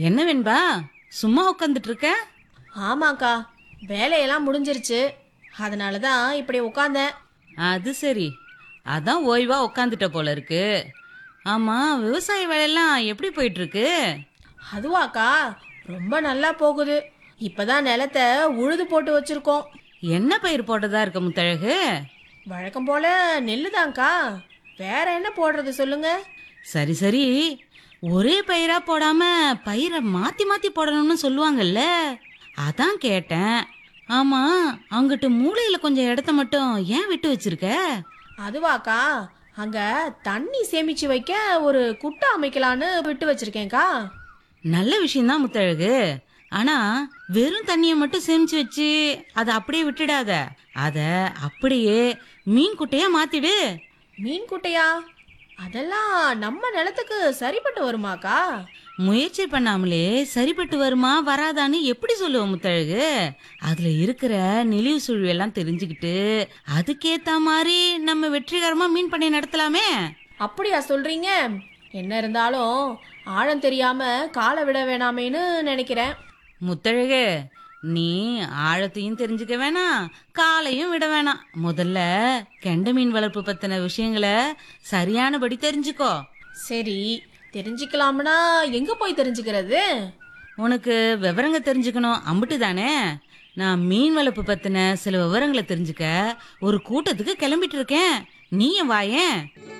என்ன வெண்பா சும்மா உட்காந்துட்டு இருக்க ஆமாக்கா வேலையெல்லாம் முடிஞ்சிருச்சு அதனால தான் இப்படி உட்காந்தேன் அது சரி அதான் ஓய்வா உட்காந்துட்ட போல இருக்கு ஆமா விவசாய வேலையெல்லாம் எப்படி போயிட்டு இருக்கு அதுவாக்கா ரொம்ப நல்லா போகுது இப்பதான் நிலத்தை உழுது போட்டு வச்சிருக்கோம் என்ன பயிர் போட்டதா இருக்க முத்தழகு வழக்கம் போல நெல்லுதான்க்கா வேற என்ன போடுறது சொல்லுங்க சரி சரி ஒரே பயிரா போடாம பயிரை மாத்தி மாத்தி போடணும்னு சொல்லுவாங்கல்ல அதான் கேட்டேன் ஆமா அங்கிட்டு மூலையில கொஞ்சம் இடத்த மட்டும் ஏன் விட்டு வச்சிருக்க அதுவாக்கா அங்க தண்ணி சேமிச்சு வைக்க ஒரு குட்டை அமைக்கலான்னு விட்டு வச்சிருக்கேன்க்கா நல்ல விஷயம்தான் முத்தழகு ஆனா வெறும் தண்ணியை மட்டும் சேமிச்சு வச்சு அதை அப்படியே விட்டுடாத அத அப்படியே மீன் குட்டையா மாத்திடு மீன் குட்டையா அதெல்லாம் நம்ம நிலத்துக்கு சரிப்பட்டு வருமாக்கா முயற்சி பண்ணாமலே சரிப்பட்டு வருமா வராதான்னு எப்படி சொல்லுவோம் முத்தழகு அதுல இருக்கிற நெளிவு சுழிவு எல்லாம் தெரிஞ்சுக்கிட்டு அதுக்கேத்த மாதிரி நம்ம வெற்றிகரமா மீன் பண்ணை நடத்தலாமே அப்படியா சொல்றீங்க என்ன இருந்தாலும் ஆழம் தெரியாம காலை விட வேணாமேன்னு நினைக்கிறேன் முத்தழகு நீ ஆழத்தையும் தெரிஞ்சுக்க வேணாம் காலையும் விட வேணாம் முதல்ல கெண்ட மீன் வளர்ப்பு பத்தின விஷயங்களை சரியானபடி தெரிஞ்சுக்கோ சரி தெரிஞ்சுக்கலாம்னா எங்க போய் தெரிஞ்சுக்கிறது உனக்கு விவரங்க தெரிஞ்சுக்கணும் அம்பிட்டு தானே நான் மீன் வளர்ப்பு பத்தின சில விவரங்களை தெரிஞ்சுக்க ஒரு கூட்டத்துக்கு கிளம்பிட்டு இருக்கேன் நீயும் வாயேன்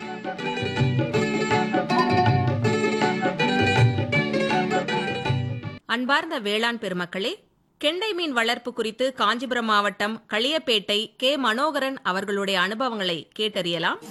அன்பார்ந்த வேளாண் பெருமக்களே கெண்டை மீன் வளர்ப்பு குறித்து காஞ்சிபுரம் மாவட்டம் களியப்பேட்டை கே மனோகரன் அவர்களுடைய அனுபவங்களை கேட்டறியலாம்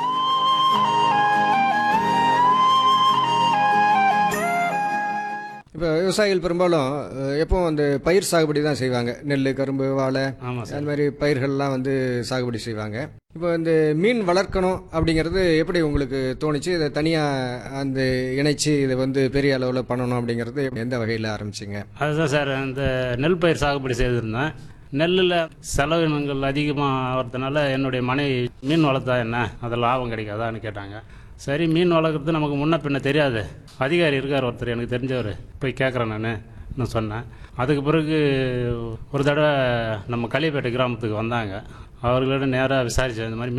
இப்போ விவசாயிகள் பெரும்பாலும் அஹ், எப்பவும் அந்த பயிர் சாகுபடி தான் செய்வாங்க நெல் கரும்பு வாழை ஆமாம் சார் அந்த மாதிரி பயிர்கள்லாம் வந்து சாகுபடி செய்வாங்க இப்போ இந்த மீன் வளர்க்கணும் அப்படிங்கிறது எப்படி உங்களுக்கு தோணுச்சு இதை தனியாக அந்த இணைச்சு இதை வந்து பெரிய அளவில் பண்ணணும் அப்படிங்கிறது எந்த வகையில் ஆரம்பிச்சிங்க அதுதான் சார் இந்த நெல் பயிர் சாகுபடி செய்திருந்தேன் நெல்லில் செலவினங்கள் அதிகமாக ஆகிறதுனால என்னுடைய மனைவி மீன் வளர்த்தா என்ன அதில் லாபம் கிடைக்காதான்னு கேட்டாங்க சரி மீன் வளர்க்குறது நமக்கு முன்ன பின்ன தெரியாது அதிகாரி இருக்கார் ஒருத்தர் எனக்கு தெரிஞ்சவர் போய் கேட்குறேன் நான் நான் சொன்னேன் அதுக்கு பிறகு ஒரு தடவை நம்ம களியப்பேட்டை கிராமத்துக்கு வந்தாங்க அவர்களிடம் நேராக விசாரித்தேன் இந்த மாதிரி